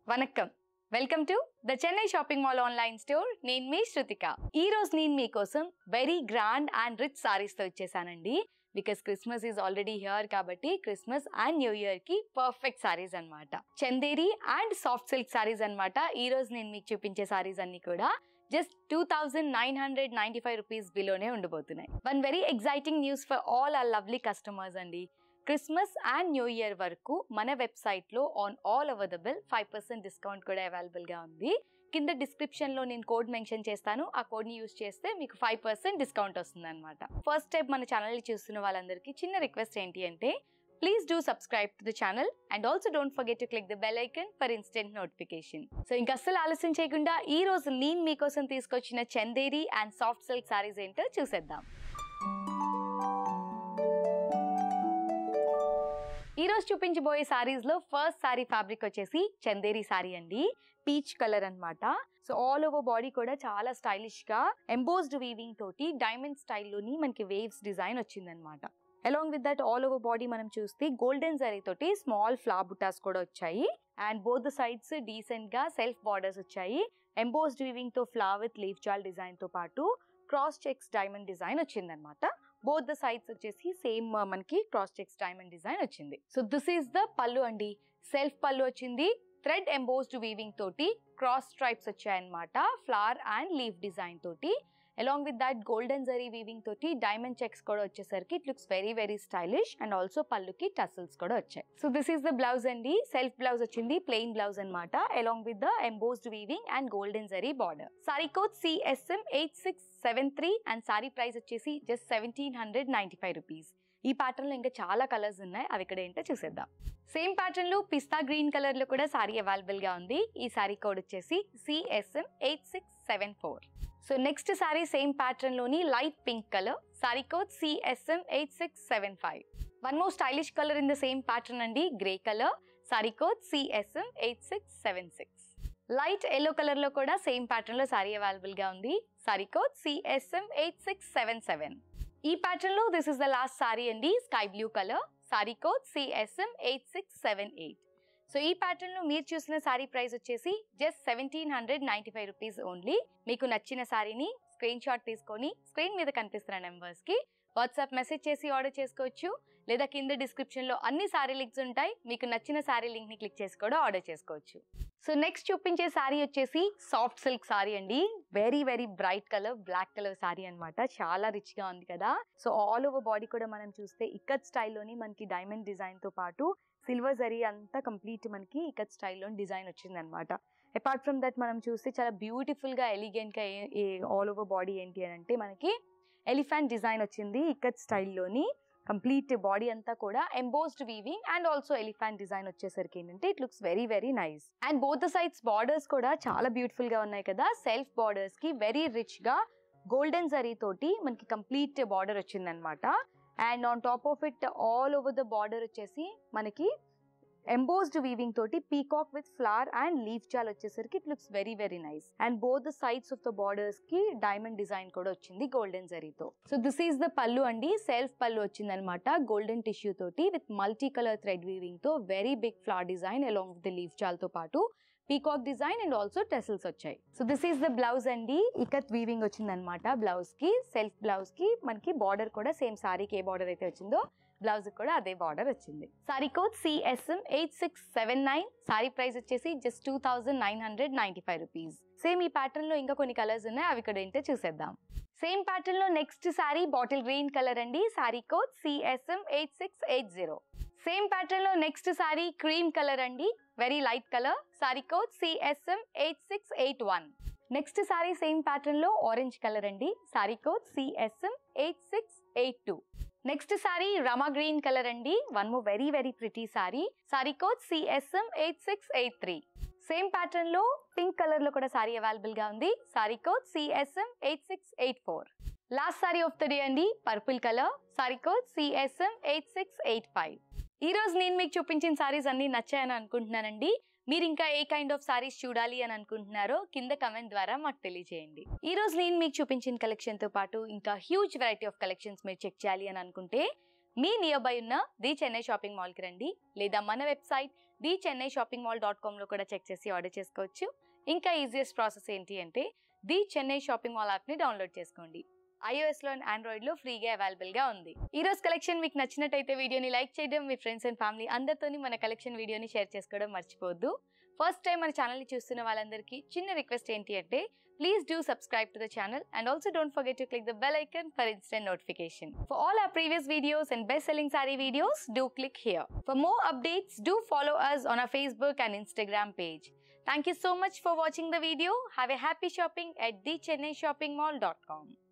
Vanakkam welcome to the Chennai shopping mall online store నేను మీ శృతిక ఈ రోజు నేను మీకోసం very grand and rich saris తో ఇచ్చేసానండి because Christmas is already here కాబట్టి క్రిస్మస్ అండ్ న్యూ ఇయర్ కి పర్ఫెక్ట్ సారీస్ అన్నమాట Chanderi and soft silk saris అన్నమాట ఈ రోజు నేను మీకు చూపించే సారీస్ అన్ని కూడా just two thousand nine hundred ninety five rupees బిలోనే ఉండబోతున్నాయి one very exciting news for all our lovely customers అండి క్రిస్మస్ అండ్ న్యూ ఇయర్ వరకు మన వెబ్సైట్లో on all over the bill five percent discount కూడా అవైలబుల్గా ఉంది కింద డిస్క్రిప్షన్లో నేను కోడ్ మెన్షన్ చేస్తాను ఆ కోడ్ని యూస్ చేస్తే మీకు ఫైవ్ పర్సెంట్ డిస్కౌంట్ వస్తుంది అనమాట ఫస్ట్ టైం మన ఛానల్ని చూస్తున్న వాళ్ళందరికీ చిన్న రిక్వెస్ట్ ఏంటి అంటే please do subscribe to the channel and also don't forget to click the bell icon for instant notification so ఇంకా అస్సలు ఆలస్యం చేయకుండా ఈ రోజు నేను మీకోసం తీసుకొచ్చిన Chanderi and soft silk saris ఏంటో చూసేద్దాం ఈ రోజు చూపించబోయే సారీస్ లో ఫస్ట్ సారీ ఫ్యాబ్రిక్ వచ్చేసి చందేరి సారీ అండి పీచ్ కలర్ అన్నమాట సో ఆల్ ఓవర్ బాడీ కూడా చాలా స్టైలిష్ గా ఎంబోస్డ్ వీవింగ్ తోటి డైమండ్ స్టైల్లోని మనకి వేవ్స్ డిజైన్ వచ్చిందనమాట along with that all over body మనం చూస్తే గోల్డెన్ జరీ తోటి స్మాల్ ఫ్లా బుటాస్ కూడా వచ్చాయి and both the sides decent గా సెల్ఫ్ బార్డర్స్ వచ్చాయి ఎంబోస్డ్ వీవింగ్ తో ఫ్లా విత్ లీఫ్ జాల్ డిజైన్ తో పాటు క్రాస్ చెక్స్ డైమండ్ డిజైన్ వచ్చిందనమాట బోత్ ద సైడ్స్ వచ్చేసి సేమ్ మనకి క్రాస్ చెక్స్ డైమండ్ డిజైన్ వచ్చింది so this is the pallu అండి సెల్ఫ్ పళ్ళు వచ్చింది థ్రెడ్ ఎంబోస్డ్ వీవింగ్ తోటి క్రాస్ స్ట్రైప్స్ వచ్చాయన్నమాట ఫ్లవర్ అండ్ లీఫ్ డిజైన్ తోటి along with that golden zari weaving తోటి డైమండ్ చెక్స్ కూడా వచ్చేసరికి it looks very very stylish and also పళ్ళుకి టసల్స్ కూడా వచ్చాయి so this is the blouse అండి సెల్ఫ్ బ్లౌజ్ వచ్చింది ప్లెయిన్ బ్లౌజ్ అనమాట along with the embossed weaving and golden zari border sari code CSM eight six seven three and sari price వచ్చేసి just seventeen hundred ninety five rupees ఈ pattern లో ఇంకా చాలా colours ఉన్నాయి అవి ఇక్కడ ఏంటో చూసేద్దాం సేమ్ ప్యాటర్న్ లో పిస్తా గ్రీన్ కలర్ లో కూడా సారీ అవైలబుల్ గా ఉంది ఈ సారీ కోడ్ వచ్చేసి CSM eight six seven four so next sari same pattern లోని light pink colour sari code CSM eight six seven five one more stylish colour in the same pattern అండి grey colour sari code CSM eight six seven six light yellow colour లో కూడా same pattern లో sari available గా ఉంది sari code CSM eight six seven seven ఈ pattern లో this is the last sari అండి sky blue colour sari code CSM eight six seven eight so ఈ pattern లో మీరు చూసిన సారీ ప్రైస్ వచ్చేసి just seventeen hundred ninety five rupees only మీకు నచ్చిన సారీని స్క్రీన్ షాట్ తీసుకొని స్క్రీన్ మీద కనిపిస్తున్న నెంబర్స్ కి వాట్సాప్ మెసేజ్ చేసి ఆర్డర్ చేసుకోవచ్చు లేదా కింద డిస్క్రిప్షన్ లో అన్ని సారీ లింక్స్ ఉంటాయి మీకు నచ్చిన సారీ లింక్ ని క్లిక్ చేసి కూడా ఆర్డర్ చేసుకోవచ్చు సో నెక్స్ట్ చూపించే సారీ వచ్చేసి సాఫ్ట్ సిల్క్ సారీ అండి very very bright colour black colour sari అన్నమాట చాలా రిచ్ గా ఉంది కదా సో ఆల్ ఓవర్ బాడీ కూడా మనం చూస్తే ఇక్కత్ స్టైల్లోని మనకి డైమండ్ డిజైన్ తో పాటు సిల్వర్ జరీ అంతా కంప్లీట్ మనకి ఇక్కత్ స్టైల్లో డిజైన్ వచ్చింది అనమాట అపార్ట్ ఫ్రమ్ దట్ మనం చూస్తే చాలా బ్యూటిఫుల్ గా ఎలిగెంట్ గా ఆల్ ఓవర్ బాడీ ఏంటి అని అంటే మనకి ఎలిఫెంట్ డిజైన్ వచ్చింది ఇక్కత్ స్టైల్లోని కంప్లీట్ బాడీ అంతా కూడా embossed weaving and also elephant design వచ్చేసరికి ఏంటంటే it looks very very nice and both the sides borders కూడా చాలా బ్యూటిఫుల్ గా ఉన్నాయి కదా సెల్ఫ్ బార్డర్స్ కి వెరీ రిచ్ గా గోల్డెన్ జరీ తోటి మనకి కంప్లీట్ బార్డర్ వచ్చిందనమాట and on top of it all over the border వచ్చేసి మనకి ఎంబోస్డ్ వీవింగ్ తోటి peacock with flower and leaf jaal వచ్చేసరికి it looks very very nice and both the sides of the borders కి diamond design కూడా వచ్చింది golden జరీతో so this is the pallu అండి self pallu వచ్చింది అనమాట గోల్డెన్ టిష్యూ తోటి with multi colour thread weaving తో very big flower design along with the leaf jaal తో పాటు peacock design and also tassels వచ్చాయి so this is the blouse అండి ఇకత్ వీవింగ్ వచ్చింది అనమాట బ్లౌజ్ కి సెల్ఫ్ బ్లౌజ్ కి మనకి బార్డర్ కూడా సేమ్ సారీకి ఏ బార్డర్ అయితే వచ్చిందో బ్లౌజ్ కూడా అదే బార్డర్ వచ్చింది sari code CSM eight six seven nine sari price వచ్చేసి just two thousand nine hundred ninety five rupees same ఈ ప్యాటర్న్ లో ఇంకా కొన్ని కలర్స్ ఉన్నాయి అవి ఇక్కడ ఏంటో చూసేద్దాం సేమ్ ప్యాటర్న్ లో next sari bottle green colour అండి sari code CSM eight six eight zero same pattern లో నెక్స్ట్ సారీ క్రీమ్ కలర్ అండి very light colour sari code CSM eight six eight one next sari same pattern లో ఆరెంజ్ కలర్ అండి sari code CSM eight six eight two next sari Rama green colour అండి one more very very pretty sari sari code CSM eight six eight three same pattern లో pink colour లో కూడా sari available గా ఉంది sari code CSM eight six eight four last sari of the day అండి purple colour sari code CSM eight six eight five ఈ రోజు నేను మీకు చూపించిన సారీస్ అన్ని నచ్చాయని అనుకుంటున్నానండి మీరు ఇంకా ఏ కైండ్ ఆఫ్ సారీస్ చూడాలి అని అనుకుంటున్నారో కింద కమెంట్ ద్వారా మాకు తెలియజేయండి ఈ రోజు నేను మీకు చూపించిన కలెక్షన్ తో పాటు ఇంకా హ్యూజ్ వెరైటీ ఆఫ్ కలెక్షన్స్ మీరు చెక్ చేయాలి అని అనుకుంటే మీ నియర్ బై ఉన్న ది చెన్నై షాపింగ్ మాల్కి రండి లేదా మన website the Chennai shopping mall dot కామ్లో కూడా చెక్ చేసి ఆర్డర్ చేసుకోవచ్చు ఇంకా ఈజియెస్ట్ ప్రాసెస్ ఏంటి అంటే ది చెన్నై షాపింగ్ మాల్ యాప్ని డౌన్లోడ్ చేసుకోండి ఐఓఎస్లో అండ్ ఆండ్రాయిడ్లో ఫ్రీగా అవైలబుల్గా ఉంది ఈ రోజు కలెక్షన్ మీకు నచ్చినట్టయితే వీడియోని లైక్ చేయడం మీ ఫ్రెండ్స్ అండ్ ఫ్యామిలీ అందరితోని మన కలెక్షన్ వీడియోని షేర్ చేసుకోవడం మర్చిపోవద్దు ఫస్ట్ టైం మన ఛానల్ని చూస్తున్న వాళ్ళందరికీ చిన్న రిక్వెస్ట్ ఏంటి అంటే please do subscribe to the channel and also don't forget to click the bell icon for instant notification. For all our previous videos and best-selling saree videos, do click here. For more updates, do follow us on our Facebook and Instagram page. Thank you so much for watching the video. Have a happy shopping at thechennai shopping mall.com.